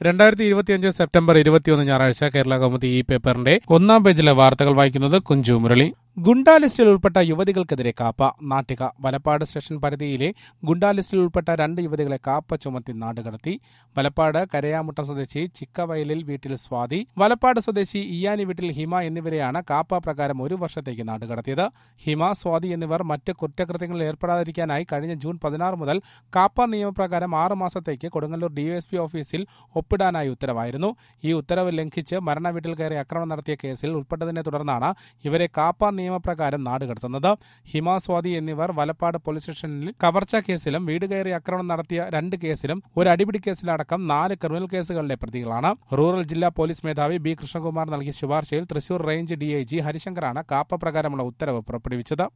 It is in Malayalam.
രണ്ടായിരത്തി ഇരുപത്തിയഞ്ച് സെപ്റ്റംബർ ഇരുപത്തിയൊന്ന് ഞായറാഴ്ച കേരള കൗമുദി ഈ പേപ്പറിന്റെ ഒന്നാം പേജിലെ വാർത്തകൾ വായിക്കുന്നത് കുഞ്ചു മുരളി ഗുണ്ടാ ലിസ്റ്റിൽ ഉൾപ്പെട്ട യുവതികൾക്കെതിരെ കാപ്പ നാട്ടിക വലപ്പാട് സ്റ്റേഷൻ പരിധിയിലെ ഗുണ്ടാ ലിസ്റ്റിൽ ഉൾപ്പെട്ട രണ്ട് യുവതികളെ കാപ്പ ചുമത്തി നാടുകടത്തി വലപ്പാട് കരയാമുട്ടം സ്വദേശി ചിക്കവയലിൽ വീട്ടിൽ സ്വാതി വലപ്പാട് സ്വദേശി ഇയാനി വീട്ടിൽ ഹിമ എന്നിവരെയാണ് കാപ്പ പ്രകാരം ഒരു വർഷത്തേക്ക് നാടുകടത്തിയത് ഹിമ സ്വാതി എന്നിവർ മറ്റ് കുറ്റകൃത്യങ്ങളിൽ ഏർപ്പെടാതിരിക്കാനായി കഴിഞ്ഞ ജൂൺ പതിനാറ് മുതൽ കാപ്പ നിയമപ്രകാരം ആറ് മാസത്തേക്ക് കൊടുങ്ങല്ലൂർ ഡിവൈഎസ്പി ഓഫീസിൽ ഒപ്പിടാനായി ഉത്തരവായിരുന്നു ഈ ഉത്തരവ് ലംഘിച്ച് മരണ വീട്ടിൽ കയറി ആക്രമണം നടത്തിയ കേസിൽ ഉൾപ്പെട്ടതിനെ തുടർന്നാണ് ഇവരെ കാപ്പ നിയമപ്രകാരം നാടുകടത്തുന്നത് ഹിമ സ്വാതി എന്നിവർ വലപ്പാട് പോലീസ് സ്റ്റേഷനിൽ കവർച്ചാ കേസിലും വീട് കയറി ആക്രമണം നടത്തിയ രണ്ട് കേസിലും ഒരു അടിപിടി കേസിലടക്കം നാല് ക്രിമിനൽ കേസുകളിലെ പ്രതികളാണ് റൂറൽ ജില്ലാ പോലീസ് മേധാവി ബി കൃഷ്ണകുമാർ നൽകിയ ശുപാർശയിൽ തൃശൂർ റേഞ്ച് ഡിഐജി ഹരിശങ്കറാണ് കാപ്പ പ്രകാരമുള്ള ഉത്തരവ് പുറപ്പെടുവിച്ചത്